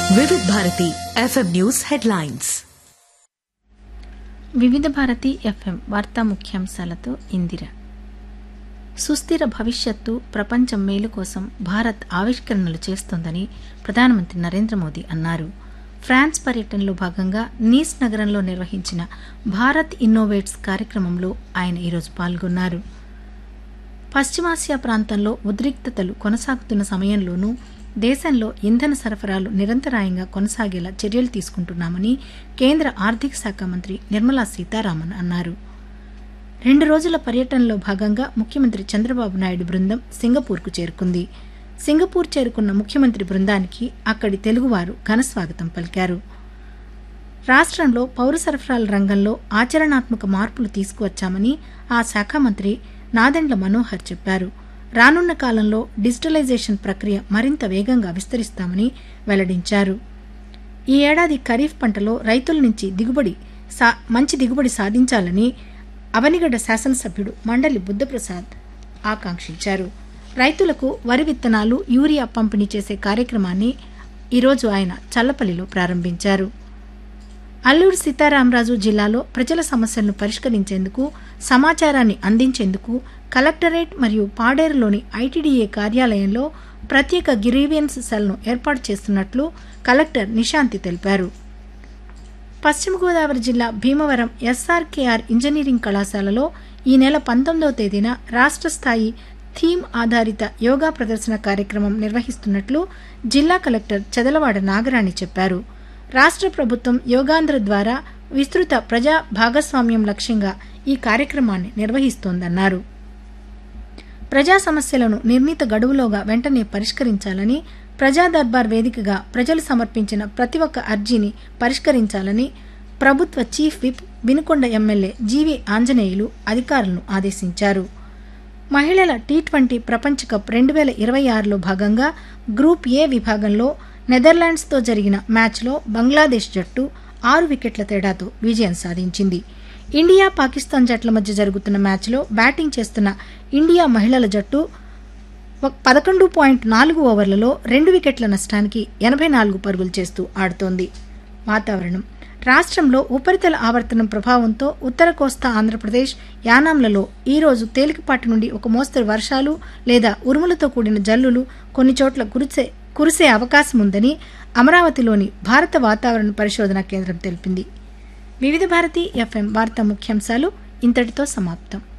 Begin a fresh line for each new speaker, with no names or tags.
వివిధ Bharati FM news headlines
వివిధ Bharati FM వార్తా ముఖ్యాంశాలతో ఇందిర సుస్థిర భవిష్యత్తు ప్రపంచం మేలు కోసం భారత్ ఆవిష్కరణలు చేస్తోందని ప్రధానమంత్రి నరేంద్ర మోదీ అన్నారు ఫ్రాన్స్ పర్యటనలో భాగంగా నీస్ నగరంలో నిర్వహించిన భారత్ ఇన్నోవేట్స్ కార్యక్రమంలో ఆయన ఈరోజు పాల్గొన్నారు పశ్చిమాసియా ప్రాంతంలో ఉద్రిక్తతలు కొనసాగుతున్న సమయంలోనూ దేశంలో ఇంధన సరఫరాలు నిరంతరాయంగా కొనసాగేలా చర్యలు తీసుకుంటున్నామని కేంద్ర ఆర్థిక శాఖ మంత్రి నిర్మలా సీతారామన్ అన్నారు రెండు రోజుల పర్యటనలో భాగంగా ముఖ్యమంత్రి చంద్రబాబు నాయుడు బృందం సింగపూర్కు చేరుకుంది సింగపూర్ చేరుకున్న ముఖ్యమంత్రి బృందానికి అక్కడి తెలుగువారు ఘనస్వాగతం పలికారు రాష్ట్రంలో పౌర సరఫరాల రంగంలో ఆచరణాత్మక మార్పులు తీసుకువచ్చామని ఆ శాఖ మంత్రి నాదెండ్ల మనోహర్ చెప్పారు రానున్న కాలంలో డిజిటలైజేషన్ ప్రక్రియ మరింత వేగంగా విస్తరిస్తామని వెల్లడించారు ఈ ఏడాది ఖరీఫ్ పంటలో రైతుల నుంచి దిగుబడి సా మంచి దిగుబడి సాధించాలని అవనిగడ్డ శాసనసభ్యుడు మండలి బుద్ధప్రసాద్ ఆకాంక్షించారు రైతులకు వరి విత్తనాలు యూరియా పంపిణీ చేసే కార్యక్రమాన్ని ఈరోజు ఆయన చల్లపల్లిలో ప్రారంభించారు అల్లూరు సీతారామరాజు జిల్లాలో ప్రజల సమస్యలను పరిష్కరించేందుకు సమాచారాన్ని అందించేందుకు కలెక్టరేట్ మరియు పాడేరులోని ఐటీడీఏ కార్యాలయంలో ప్రత్యేక గ్రీవియన్స్ సెల్ను ఏర్పాటు చేస్తున్నట్లు కలెక్టర్ నిశాంతి తెలిపారు పశ్చిమ గోదావరి జిల్లా భీమవరం ఎస్ఆర్కేఆర్ ఇంజనీరింగ్ కళాశాలలో ఈ నెల పంతొమ్మిదవ తేదీన రాష్ట్ర స్థాయి థీమ్ ఆధారిత యోగా ప్రదర్శన కార్యక్రమం నిర్వహిస్తున్నట్లు జిల్లా కలెక్టర్ చెదలవాడ నాగరాణి చెప్పారు రాష్ట్ర ప్రభుత్వం యోగాంధ్ర ద్వారా విస్తృత ప్రజా భాగస్వామ్యం లక్ష్యంగా ఈ కార్యక్రమాన్ని నిర్వహిస్తోందన్నారు ప్రజా సమస్యలను నిర్ణీత గడువులోగా వెంటనే పరిష్కరించాలని ప్రజా దర్బార్ వేదికగా ప్రజలు సమర్పించిన ప్రతి ఒక్క అర్జీని పరిష్కరించాలని ప్రభుత్వ chief whip Vinukonda MLA G V Anjaneyulu అధికారులను ఆదేశించారు మహిళల టీ ట్వంటీ ప్రపంచ కప్ రెండు వేల ఇరవై ఆరులో భాగంగా గ్రూప్ ఏ విభాగంలో నెదర్లాండ్స్తో జరిగిన మ్యాచ్లో బంగ్లాదేశ్ జట్టు ఆరు వికెట్ల తేడాతో విజయం సాధించింది ఇండియా పాకిస్తాన్ జట్ల మధ్య జరుగుతున్న మ్యాచ్లో బ్యాటింగ్ చేస్తున్న ఇండియా మహిళల జట్టు పదకొండు పాయింట్ నాలుగు ఓవర్లలో రెండు వికెట్ల నష్టానికి ఎనభై నాలుగు పరుగులు చేస్తూ ఆడుతోంది వాతావరణం రాష్ట్రంలో ఉపరితల ఆవర్తనం ప్రభావంతో ఉత్తర కోస్తా ఆంధ్రప్రదేశ్ యానాంలలో ఈరోజు తేలికపాటి నుండి ఒక మోస్తరు వర్షాలు లేదా ఉరుములతో కూడిన జల్లులు కొన్ని చోట్ల కురిసే కురిసే అవకాశం ఉందని అమరావతిలోని భారత వాతావరణ పరిశోధన కేంద్రం తెలిపింది వివిధ భారతి ఎఫ్ఎం వార్తా ముఖ్యాంశాలు ఇంతటితో సమాప్తం